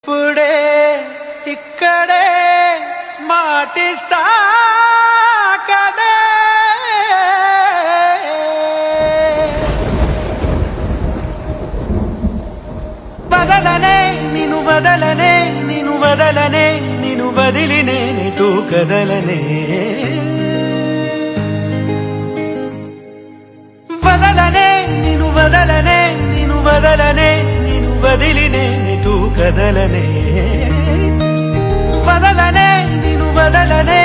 ఇప్పుడే ఇక్కడే మాటిస్తా కదే వదలనే నిను వదలనే నిను వదలనే నిను వదిలి నేనెటు కదలనే వదలనే నిను వదలనే నిను వదలనే నిను వదిలి నేనెటు కదలనే వదలనే నిను వదలనే